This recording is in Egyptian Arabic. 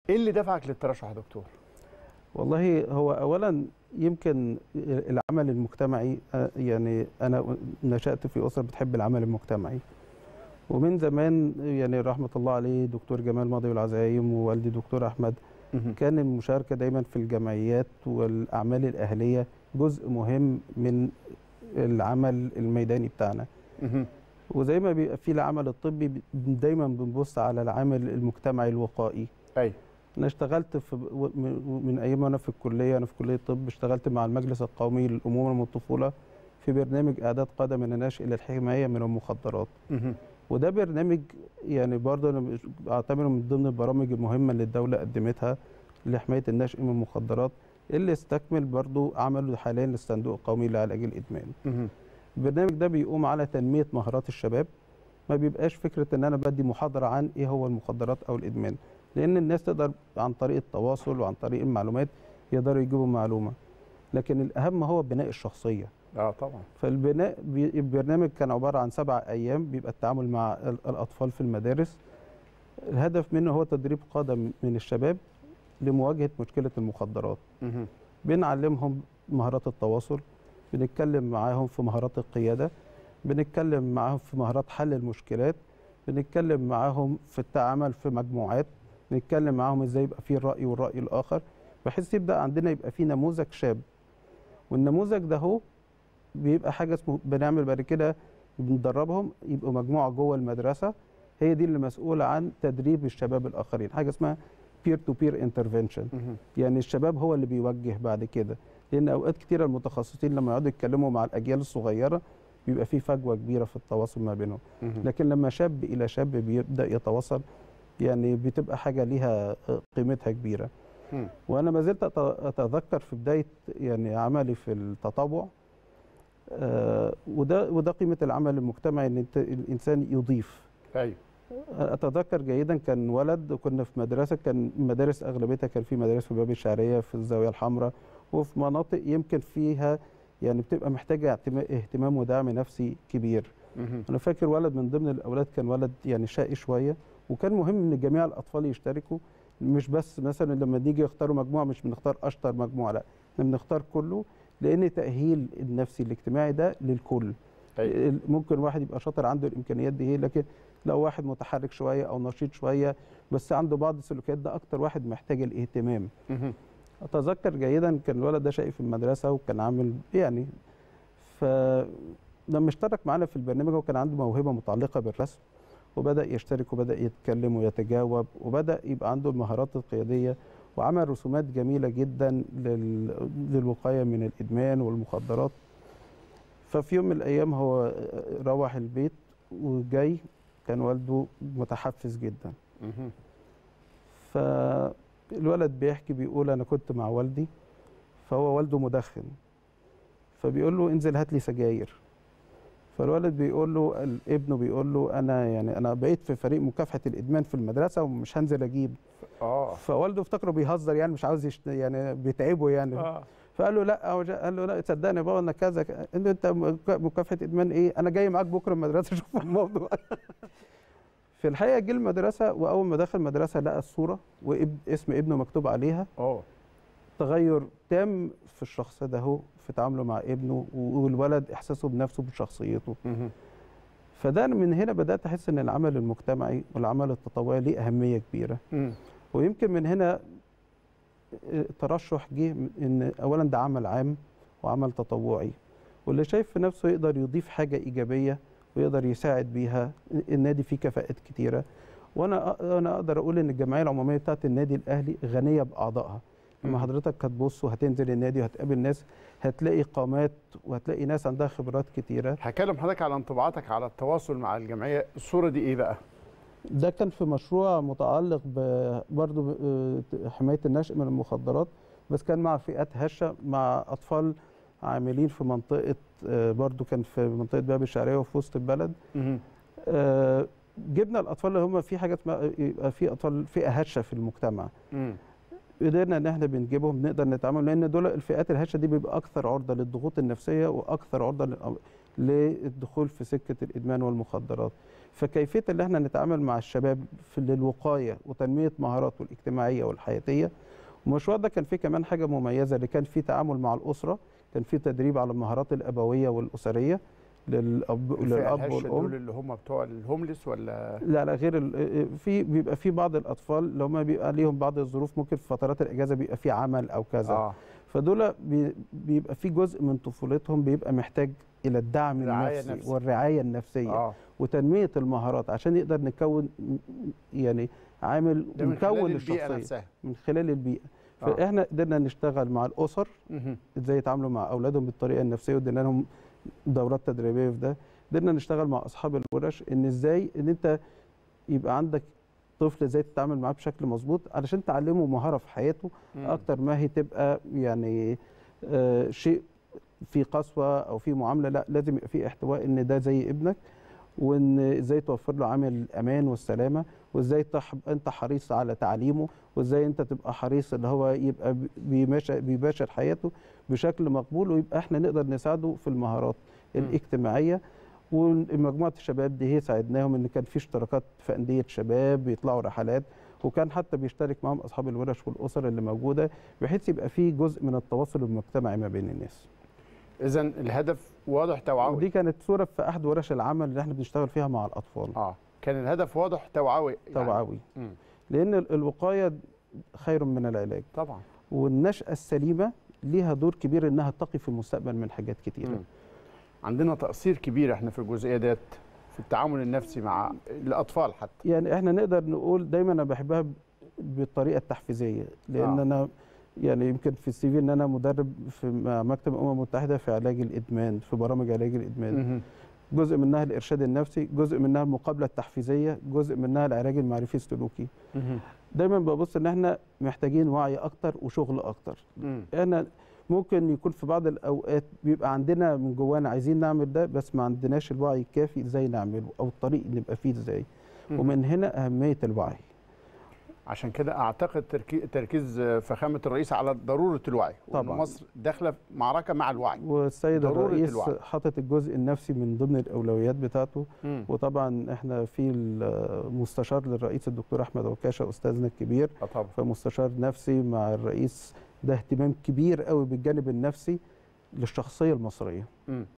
ايه اللي دفعك للترشح يا دكتور والله هو اولا يمكن العمل المجتمعي آه، يعني انا نشات في اسره بتحب العمل المجتمعي ومن زمان يعني رحمه الله عليه دكتور جمال ماضي والعزايم ووالدي دكتور احمد كان المشاركه دايما في الجمعيات والاعمال الاهليه جزء مهم من العمل الميداني بتاعنا وزي ما بيبقى في العمل الطبي ب- دايما بنبص على العامل المجتمعي الوقائي ايوه انا اشتغلت في و- من من ايام وانا في الكليه انا في كليه الطب اشتغلت مع المجلس القومي للامومه والطفوله في برنامج اعداد قاده من النشء الى الحمايه من المخدرات وده برنامج يعني برضه انا مش- بعتبره من ضمن البرامج المهمه اللي الدوله قدمتها لحمايه النشء من المخدرات اللي استكمل برضه عمله حاليا للصندوق القومي لعلاج الادمان البرنامج ده بيقوم على تنميه مهارات الشباب ما بيبقاش فكره ان انا بدي محاضره عن ايه هو المخدرات او الادمان لان الناس تقدر عن طريق التواصل وعن طريق المعلومات يقدروا يجيبوا معلومه لكن الاهم هو بناء الشخصيه اه طبعا فالبناء بي- البرنامج كان عباره عن سبع ايام بيبقى التعامل مع ال- الاطفال في المدارس الهدف منه هو تدريب قاده من الشباب لمواجهه مشكله المخدرات بنعلمهم مهارات التواصل بنتكلم معاهم في مهارات القيادة بنتكلم معاهم في مهارات حل المشكلات بنتكلم معاهم في التعامل في مجموعات بنتكلم معاهم ازاي يبقى فيه الرأي والرأي الآخر بحيث يبدأ عندنا يبقى فيه نموذج شاب والنموذج ده هو بيبقى حاجة اسمه بنعمل بعد كده بندربهم يبقوا مجموعة جوه المدرسة هي دي اللي مسؤولة عن تدريب الشباب الآخرين حاجة اسمها بير تو بير انترفنشن يعني الشباب هو اللي بيوجه بعد كده لان اوقات كتيره المتخصصين لما يقعدوا يتكلموا مع الاجيال الصغيره بيبقى في فجوه كبيره في التواصل ما بينهم لكن لما شاب الى شاب بيبدا يتواصل يعني بتبقى حاجه ليها قيمتها كبيره مم. وانا ما زلت أت- اتذكر في بدايه يعني عملي في التطوع آه، وده وده قيمه العمل المجتمعي ان انت الانسان يضيف ايوه اتذكر جيدا كان ولد وكنا في مدرسه كان مدارس اغلبيتها كان في مدارس في باب الشعريه في الزاويه الحمراء وفي مناطق يمكن فيها يعني بتبقى محتاجه اعتما- اهتمام ودعم نفسي كبير انا فاكر ولد من ضمن الاولاد كان ولد يعني شقي شويه وكان مهم ان جميع الاطفال يشتركوا مش بس مثلا لما نيجي يختاروا مجموعه مش بنختار اشطر مجموعه لا احنا بنختار كله لان تاهيل النفسي الاجتماعي ده للكل أيوة. ممكن واحد يبقى شاطر عنده الامكانيات دي هي لكن لو واحد متحرك شويه او نشيط شويه بس عنده بعض السلوكيات ده اكتر واحد محتاج الاهتمام اتذكر جيدا كان الولد ده شقي في المدرسه وكان عامل يعني فلما اشترك معانا في البرنامج هو كان عنده موهبه متعلقه بالرسم وبدا يشترك وبدا يتكلم ويتجاوب وبدا يبقى عنده المهارات القياديه وعمل رسومات جميله جدا لل... للوقايه من الادمان والمخدرات ففي يوم من الايام هو روح البيت وجاي كان والده متحفز جدا فالولد بيحكي بيقول انا كنت مع والدي فهو والده مدخن فبيقول له انزل هات لي سجاير فالولد بيقول له ال- ابنه بيقول له انا يعني انا بقيت في فريق مكافحه الادمان في المدرسه ومش هنزل اجيب اه فوالده افتكره بيهزر يعني مش عاوز يشت... يعني بيتعبه يعني اه فقال له لا هو جا- قال له لا تصدقني يا بابا انا كذا ك- انت انت مك- مكافحه ادمان ايه انا جاي معاك بكره المدرسه اشوف الموضوع في الحقيقه جه المدرسه واول ما دخل المدرسه لقى الصوره واسم ابنه مكتوب عليها اه تغير تام في الشخص ده هو في تعامله مع ابنه والولد احساسه بنفسه بشخصيته فده أنا من هنا بدات احس ان العمل المجتمعي والعمل التطوعي ليه اهميه كبيره ويمكن من هنا الترشح جه ان اولا ده عمل عام وعمل تطوعي واللي شايف في نفسه يقدر يضيف حاجه ايجابيه ويقدر يساعد بيها النادي فيه كفاءات كتيره وانا انا اقدر اقول ان الجمعيه العموميه بتاعت النادي الاهلي غنيه باعضائها لما مم. حضرتك هتبص وهتنزل النادي وهتقابل ناس هتلاقي قامات وهتلاقي ناس عندها خبرات كتيره هكلم حضرتك على انطباعاتك على التواصل مع الجمعيه الصوره دي ايه بقى ده كان في مشروع متعلق ب- برضه ب- آه، حمايه النشء من المخدرات بس كان مع فئات هشه مع اطفال عاملين في منطقه آه، برضه كان في منطقه باب الشعريه وفي وسط البلد آه، جبنا الاطفال اللي هم في حاجه اسمها يبقى في اطفال فئه هشه في المجتمع مم. قدرنا ان احنا بنجيبهم نقدر نتعامل لان دول الفئات الهشه دي بيبقى اكثر عرضه للضغوط النفسيه واكثر عرضه لل- للدخول في سكه الادمان والمخدرات فكيفيه ان احنا نتعامل مع الشباب في للوقايه وتنميه مهاراته الاجتماعيه والحياتيه المشروع ده كان فيه كمان حاجه مميزه اللي كان فيه تعامل مع الاسره كان فيه تدريب على المهارات الابويه والاسريه للاب الفئة للاب الهشة والام دول اللي هم بتوع الهوملس ولا لا لا غير ال- في بيبقى في بعض الاطفال اللي هم بيبقى ليهم بعض الظروف ممكن في فترات الاجازه بيبقى في عمل او كذا اه فدول بي- بيبقى في جزء من طفولتهم بيبقى محتاج الى الدعم رعاية النفسي نفسية. والرعايه النفسيه اه وتنميه المهارات عشان نقدر نكون م- يعني عامل ده من خلال مكون البيئة الشخصيه نفسها من خلال البيئه آه. فاحنا قدرنا نشتغل مع الاسر مهم. ازاي يتعاملوا مع اولادهم بالطريقه النفسيه وادينا لهم دورات تدريبيه في ده قدرنا نشتغل مع اصحاب الورش ان ازاي ان انت يبقى عندك طفل ازاي تتعامل معاه بشكل مظبوط علشان تعلمه مهاره في حياته مم. اكتر ما هي تبقى يعني آه شيء في قسوه او في معامله لا لازم يبقى في احتواء ان ده زي ابنك وان ازاي توفر له عامل الامان والسلامه وازاي تح- انت حريص على تعليمه وازاي انت تبقى حريص ان هو يبقى بيماشى بيباشر حياته بشكل مقبول ويبقى احنا نقدر نساعده في المهارات مم. الاجتماعيه ومجموعه الشباب دي هي ساعدناهم ان كان في اشتراكات في انديه شباب بيطلعوا رحلات وكان حتى بيشترك معاهم اصحاب الورش والاسر اللي موجوده بحيث يبقى في جزء من التواصل المجتمعي ما بين الناس اذا الهدف واضح توعوي ودي كانت صوره في احد ورش العمل اللي احنا بنشتغل فيها مع الاطفال اه كان الهدف واضح توعوي يعني. توعوي مم. لان ال- الوقايه خير من العلاج طبعا والنشأة السليمة ليها دور كبير انها تقي في المستقبل من حاجات كتيرة مم. عندنا تقصير كبير احنا في الجزئيه ديت في التعامل النفسي مع الاطفال حتى يعني احنا نقدر نقول دايما انا بحبها ب- بالطريقة التحفيزية لان آه. انا يعني يمكن في السي في ان انا مدرب في مع مكتب الامم المتحدة في علاج الادمان في برامج علاج الادمان مهم. جزء منها الارشاد النفسي جزء منها المقابلة التحفيزية جزء منها العلاج المعرفي السلوكي مهم. دايما ببص ان احنا محتاجين وعي اكتر وشغل اكتر مم. احنا ممكن يكون في بعض الاوقات بيبقى عندنا من جوانا عايزين نعمل ده بس ما عندناش الوعي الكافي ازاي نعمله او الطريق نبقى فيه ازاي مهم. ومن هنا اهميه الوعي عشان كده اعتقد تركي- تركيز فخامه الرئيس على ضروره الوعي وإن طبعاً. مصر داخله في معركه مع الوعي والسيد ضرورة الرئيس الوعي. حاطط الجزء النفسي من ضمن الاولويات بتاعته مم. وطبعا احنا في المستشار للرئيس الدكتور احمد عكاشه استاذنا الكبير آه طبعا فمستشار نفسي مع الرئيس ده اهتمام كبير قوي بالجانب النفسي للشخصيه المصريه مم.